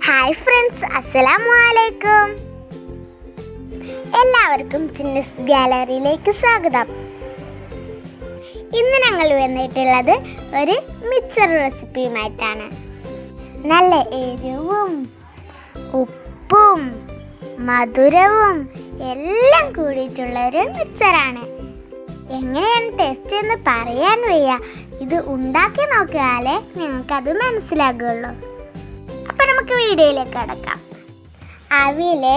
hi friends അസ്സലാമു അലൈക്കും എല്ലാവർക്കും ചിന്നസ് ഗാലറിയിലേക്ക് സ്വാഗതം ഇന്ന് ഞങ്ങൾ വന്നിട്ടുള്ളത് ഒരു മിച്ചർ റെസിപ്പിയുമായിട്ടാണ് നല്ല എരിവും ഉപ്പും മധുരവും എല്ലാം കൂടിയിട്ടുള്ള ഒരു മിച്ചറാണ് എങ്ങനെയാണ് ടേസ്റ്റ് എന്ന് പറയാൻ വയ്യ ഇത് ഉണ്ടാക്കി നോക്കിയാലേ നിങ്ങൾക്കത് മനസ്സിലാകുള്ളൂ അപ്പൊ നമുക്ക് വീഡിയോയിലേക്ക് കടക്കാം അവില്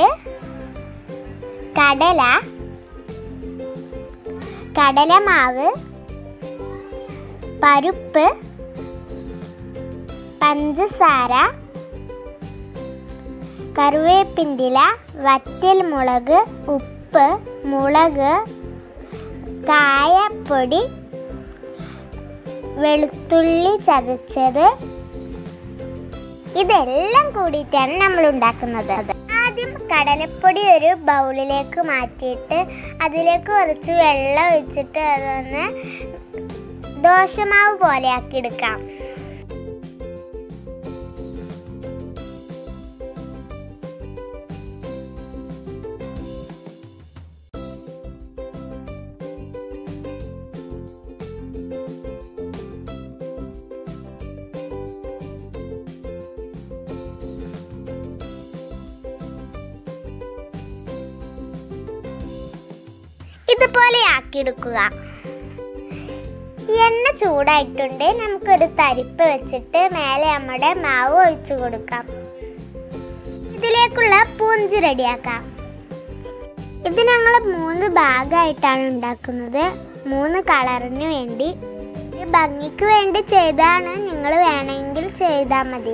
കടല കടലമാവ് പരിപ്പ് പഞ്ചസാര കറിവേപ്പിൻഡില വറ്റൽ മുളക് ഉപ്പ് മുളക് കായപ്പൊടി വെളുത്തുള്ളി ചതച്ചത് ഇതെല്ലാം കൂടിയിട്ടാണ് നമ്മൾ ഉണ്ടാക്കുന്നത് ആദ്യം കടലപ്പൊടി ഒരു ബൗളിലേക്ക് മാറ്റിയിട്ട് അതിലേക്ക് കുറച്ച് വെള്ളം ഒഴിച്ചിട്ട് അതൊന്ന് ദോശമാവ് പോലെ ആക്കി എടുക്കാം ഇതുപോലെ ആക്കിയെടുക്കുക എണ്ണ ചൂടായിട്ടുണ്ട് നമുക്കൊരു തരിപ്പ് വെച്ചിട്ട് മേലെ നമ്മുടെ മാവ് ഒഴിച്ചു കൊടുക്കാം ഇതിലേക്കുള്ള പൂഞ്ചി റെഡിയാക്കാം ഇത് ഞങ്ങൾ മൂന്ന് ഭാഗമായിട്ടാണ് ഉണ്ടാക്കുന്നത് മൂന്ന് കളറിന് വേണ്ടി ഒരു ഭംഗിക്ക് വേണ്ടി ചെയ്താണ് നിങ്ങൾ വേണമെങ്കിൽ ചെയ്താൽ മതി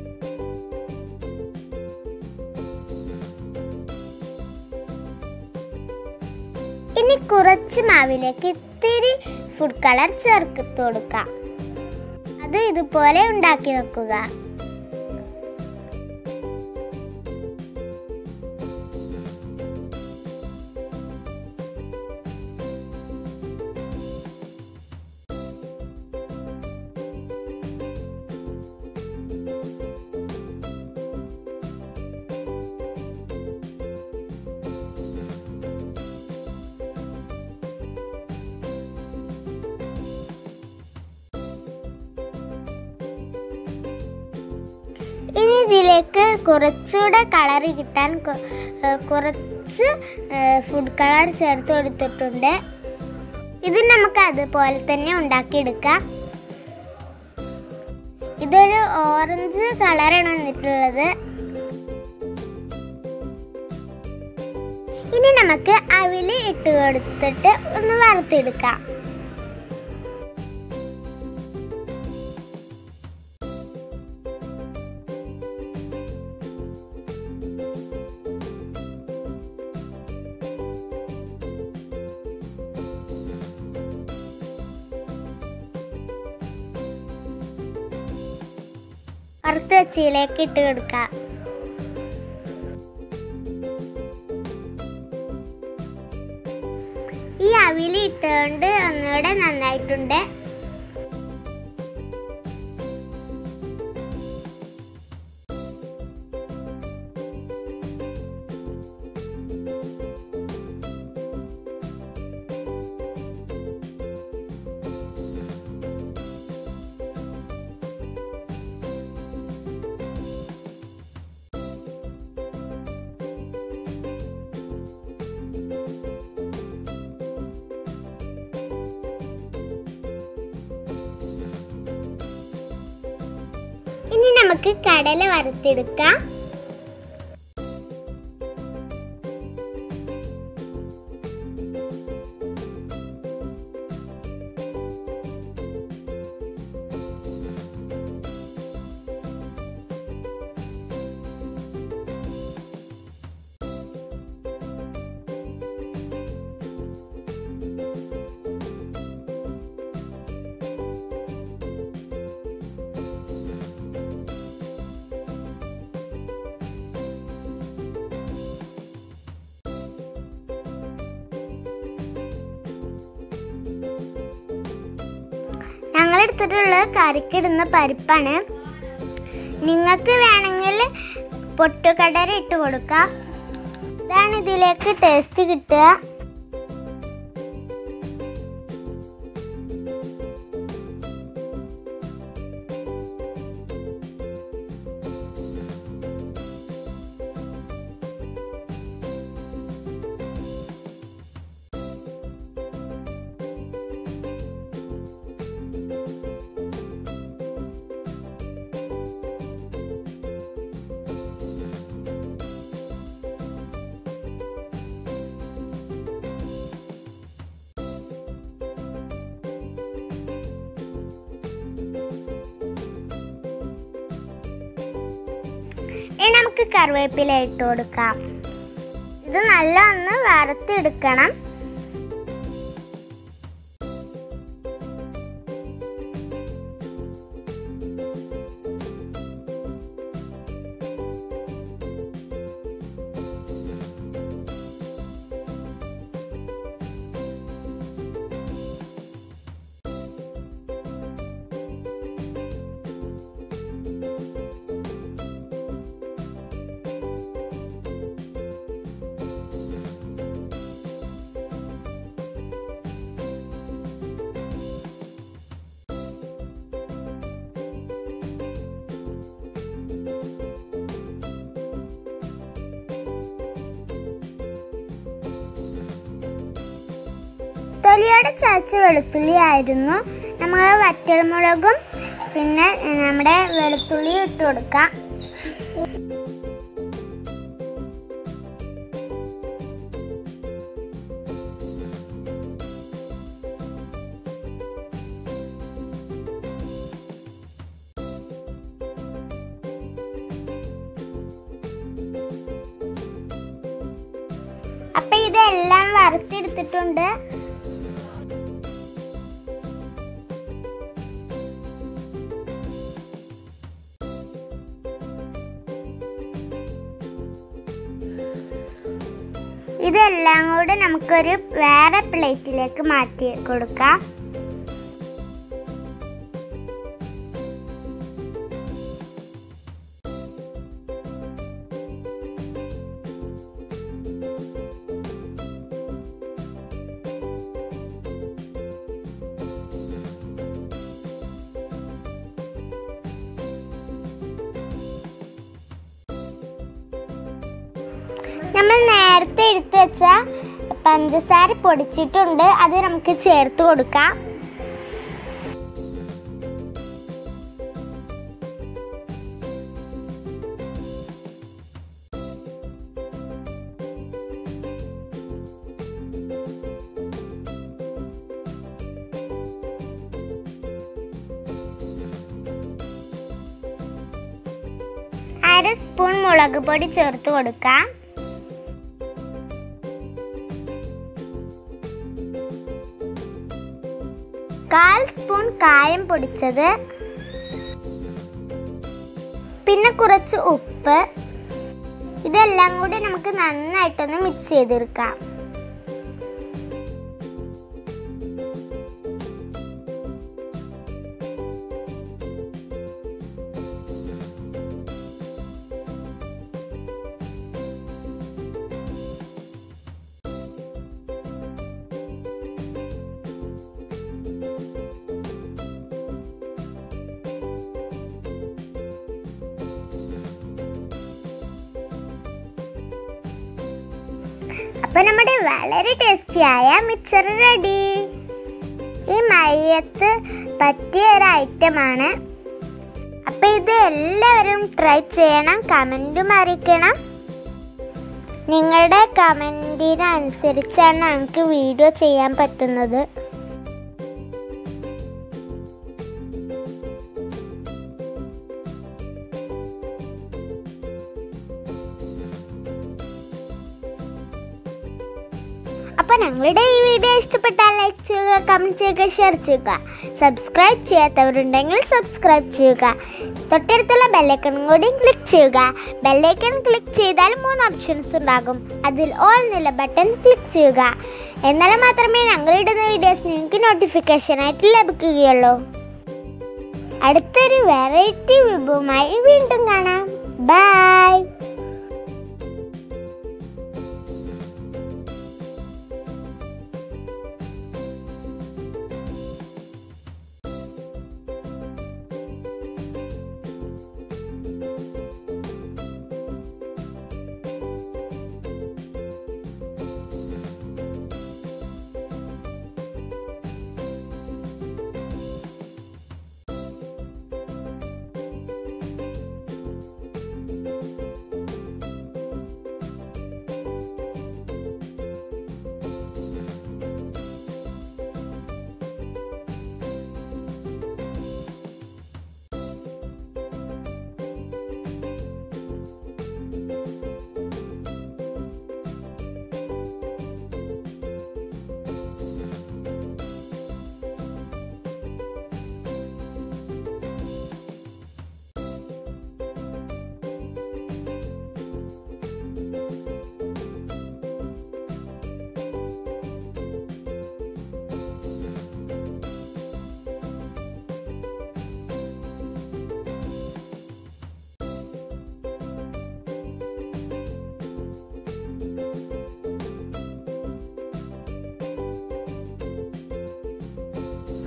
ഇനി കുറച്ച് മാവിലേക്ക് ഇത്തിരി ഫുഡ് കളർ ചേർത്ത് കൊടുക്കാം അത് ഇതുപോലെ ഉണ്ടാക്കി വെക്കുക ഇനി ഇതിലേക്ക് കുറച്ചുകൂടെ കളർ കിട്ടാൻ കൊ- ഏ, കുറച്ച് ഫുഡ് കളർ ചേർത്ത് കൊടുത്തിട്ടുണ്ട് ഇത് നമുക്ക് അതുപോലെ തന്നെ ഉണ്ടാക്കിയെടുക്കാം ഇതൊരു ഓറഞ്ച് കളറാണ് വന്നിട്ടുള്ളത് ഇനി നമുക്ക് അവില് ഇട്ട് കൊടുത്തിട്ട് ഒന്ന് വറുത്തെടുക്കാം വറുത്ത് വെച്ചതിലേക്ക് ഇട്ട് കൊടുക്കാം ഈ അവില് ഇട്ടുകൊണ്ട് ഒന്നുകൂടെ നന്നായിട്ടുണ്ട് ഇനി നമുക്ക് കടല വറുത്തെടുക്കാം ഞങ്ങൾ എടുത്തിട്ടുള്ളത് കറിക്കിടുന്ന പരിപ്പാണ് നിങ്ങൾക്ക് വേണമെങ്കിൽ പൊട്ടുകടല ഇട്ട് കൊടുക്കാം ഇതാണ് ഇതിലേക്ക് ടേസ്റ്റ് കിട്ടുക ഇനി നമുക്ക് കറിവേപ്പില ഇട്ട് കൊടുക്കാം ഇത് നല്ല ഒന്ന് വറുത്തെടുക്കണം തൊലിയോടെ ചതച്ച വെളുത്തുള്ളി ആയിരുന്നു നമ്മൾ വറ്റൽമുളകും പിന്നെ നമ്മുടെ വെളുത്തുള്ളി ഇട്ട് കൊടുക്കാം അപ്പൊ ഇതെല്ലാം വറുത്തെടുത്തിട്ടുണ്ട് ഇതെല്ലാം കൂടെ നമുക്കൊരു വേറെ പ്ലേറ്റിലേക്ക് മാറ്റി കൊടുക്കാം നമ്മൾ നേരത്തെ എടുത്തു വെച്ച പഞ്ചസാര പൊടിച്ചിട്ടുണ്ട് അത് നമുക്ക് ചേർത്ത് കൊടുക്കാം അര സ്പൂൺ മുളക് പൊടി ചേർത്ത് കൊടുക്കാം കാൽ സ്പൂൺ കായം പൊടിച്ചത് പിന്നെ കുറച്ച് ഉപ്പ് ഇതെല്ലാം കൂടി നമുക്ക് നന്നായിട്ടൊന്ന് മിക്സ് ചെയ്തെടുക്കാം അപ്പൊ നമ്മുടെ വളരെ ടേസ്റ്റിയായ മിക്സർ റെഡി ഈ മഴയത്ത് പറ്റിയ ഒരു ഐറ്റമാണ് അപ്പൊ ഇത് എല്ലാവരും ട്രൈ ചെയ്യണം കമൻറ്റും അറിയിക്കണം നിങ്ങളുടെ കമൻറ്റിനനുസരിച്ചാണ് ഞങ്ങൾക്ക് വീഡിയോ ചെയ്യാൻ പറ്റുന്നത് അപ്പോൾ ഞങ്ങളുടെ ഈ വീഡിയോ ഇഷ്ടപ്പെട്ടാൽ ലൈക്ക് ചെയ്യുക കമൻറ്റ് ചെയ്യുക ഷെയർ ചെയ്യുക സബ്സ്ക്രൈബ് ചെയ്യാത്തവരുണ്ടെങ്കിൽ സബ്സ്ക്രൈബ് ചെയ്യുക തൊട്ടടുത്തുള്ള ബെല്ലൈക്കൺ കൂടി ക്ലിക്ക് ചെയ്യുക ബെല്ലൈക്കൺ ക്ലിക്ക് ചെയ്താൽ മൂന്ന് ഓപ്ഷൻസ് ഉണ്ടാകും അതിൽ ഓൾ എന്നുള്ള ബട്ടൺ ക്ലിക്ക് ചെയ്യുക എന്നാൽ മാത്രമേ ഞങ്ങളിടുന്ന വീഡിയോസ് നിങ്ങൾക്ക് നോട്ടിഫിക്കേഷനായിട്ട് ലഭിക്കുകയുള്ളൂ അടുത്തൊരു വെറൈറ്റി വിഭവമായി വീണ്ടും കാണാം bye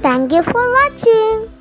thank you for watching